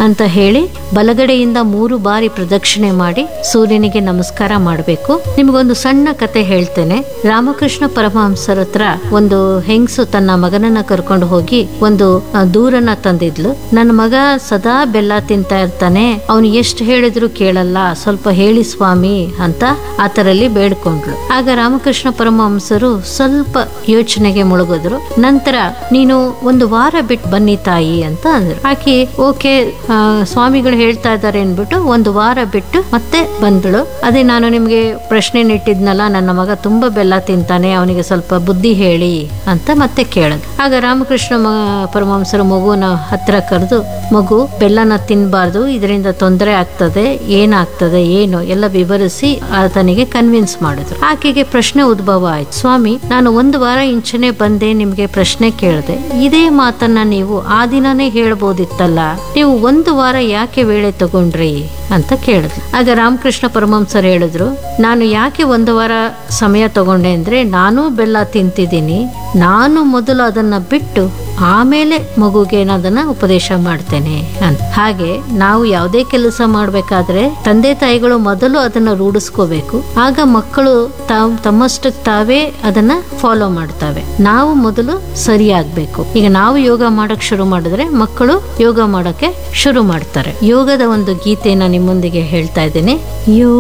ಅಂತ ಹೇಳಿ ಬಲಗಡೆಯಿಂದ ಮೂರು ಬಾರಿ ಪ್ರದಕ್ಷಿಣೆ ಮಾಡಿ ಸೂರ್ಯನಿಗೆ ನಮಸ್ಕಾರ ಮಾಡಬೇಕು ನಿಮಗೊಂದು ಸಣ್ಣ ಕತೆ ಹೇಳ್ತೇನೆ ರಾಮಕೃಷ್ಣ ಪರಮಹಂಸರ ಹತ್ರ ಒಂದು ಹೆಂಗಸು ತನ್ನ ಮಗನನ್ನ ಕರ್ಕೊಂಡು ಹೋಗಿ ಒಂದು ಆ, ದೂರನ್ನ ತಂದಿದ್ಲು ನನ್ನ ಮಗ ಸದಾ ಬೆಲ್ಲ ತಿಂತಾ ಇರ್ತಾನೆ ಅವನು ಎಷ್ಟು ಹೇಳಿದ್ರು ಕೇಳಲ್ಲ ಸ್ವಲ್ಪ ಹೇಳಿ ಸ್ವಾಮಿ ಅಂತ ಆತರಲ್ಲಿ ಬೇಡ್ಕೊಂಡ್ಳು ಆಗ ರಾಮಕೃಷ್ಣ ಪರಮಹಂಸರು ಸ್ವಲ್ಪ ಯೋಚನೆಗೆ ಮುಳುಗಿದ್ರು ನಂತರ ನೀನು ಒಂದು ವಾರ ಬಿಟ್ಟು ಬನ್ನಿ ತಾಯಿ ಅಂತ ಅಂದ್ರು ಆಕೆ ಓಕೆ ಆ, ಸ್ವಾಮಿಗಳು ಹೇಳ್ತಾ ಇದ್ದಾರೆ ಅನ್ಬಿಟ್ಟು ಒಂದು ವಾರ ಬಿಟ್ಟು ಮತ್ತೆ ಬಂದಳು ಅದೇ ನಾನು ನಿಮ್ಗೆ ಪ್ರಶ್ನೆ ನೆಟ್ಟಿದ್ನಲ್ಲ ನನ್ನ ಮಗ ತುಂಬಾ ಬೆಲ್ಲ ತಿಂತಾನೆ ಅವನಿಗೆ ಸ್ವಲ್ಪ ಬುದ್ಧಿ ಹೇಳಿ ಅಂತ ಮತ್ತೆ ಕೇಳದ್ ಆಗ ರಾಮಕೃಷ್ಣ ಮ- ಪರಮಹಂಸರು ಮಗುನ ಹತ್ರ ಕರೆದು ಮಗು ಬೆಲ್ಲನ ತಿನ್ಬಾರ್ದು ಇದರಿಂದ ತೊಂದರೆ ಆಗ್ತದೆ ಏನಾಗ್ತದೆ ಏನು ಎಲ್ಲ ವಿವರಿಸಿ ಆತನಿಗೆ ಕನ್ವಿನ್ಸ್ ಮಾಡಿದ್ರು ಆಕೆಗೆ ಪ್ರಶ್ನೆ ಉದ್ಭವ ಆಯ್ತು ಸ್ವಾಮಿ ನಾನು ಒಂದು ವಾರ ಇಂಚನೆ ಬಂದೆ ನಿಮ್ಗೆ ಪ್ರಶ್ನೆ ಕೇಳಿದೆ ಇದೇ ಮಾತನ್ನ ನೀವು ಆ ದಿನನೇ ಹೇಳ್ಬೋದಿತ್ತಲ್ಲ ನೀವು ಒಂದು ವಾರ ಯಾಕೆ ವೇಳೆ ತಗೊಂಡ್ರಿ ಅಂತ ಕೇಳಿದ್ರು ಆಗ ರಾಮಕೃಷ್ಣ ಪರಮಹಂಸರು ಹೇಳಿದ್ರು ನಾನು ಯಾಕೆ ಒಂದು ವಾರ ಸಮಯ ತಗೊಂಡೆ ಅಂದ್ರೆ ನಾನು ಬೆಲ್ಲ ತಿಂತಿದ್ದೀನಿ ನಾನು ಮೊದಲು ಅದನ್ನ ಬಿಟ್ಟು ಆಮೇಲೆ ಮಗುಗೆ ನಾನು ಅದನ್ನ ಉಪದೇಶ ಮಾಡ್ತೇನೆ ಅಂತ ಹಾಗೆ ನಾವು ಯಾವುದೇ ಕೆಲಸ ಮಾಡಬೇಕಾದ್ರೆ ತಂದೆ ತಾಯಿಗಳು ಮೊದಲು ಅದನ್ನ ರೂಢಿಸ್ಕೋಬೇಕು ಆಗ ಮಕ್ಕಳು ತಾವು ತಮ್ಮಷ್ಟಕ್ಕೆ ತಾವೇ ಅದನ್ನ ಫಾಲೋ ಮಾಡ್ತವೆ ನಾವು ಮೊದಲು ಸರಿಯಾಗಬೇಕು ಈಗ ನಾವು ಯೋಗ ಮಾಡಕ್ ಶುರು ಮಾಡಿದ್ರೆ ಮಕ್ಕಳು ಯೋಗ ಮಾಡಕ್ಕೆ ಶುರು ಮಾಡ್ತಾರೆ ಯೋಗದ ಒಂದು ಗೀತೆನ ನಿಮ್ಮೊಂದಿಗೆ ಹೇಳ್ತಾ ಇದ್ದೇನೆ ಯೋ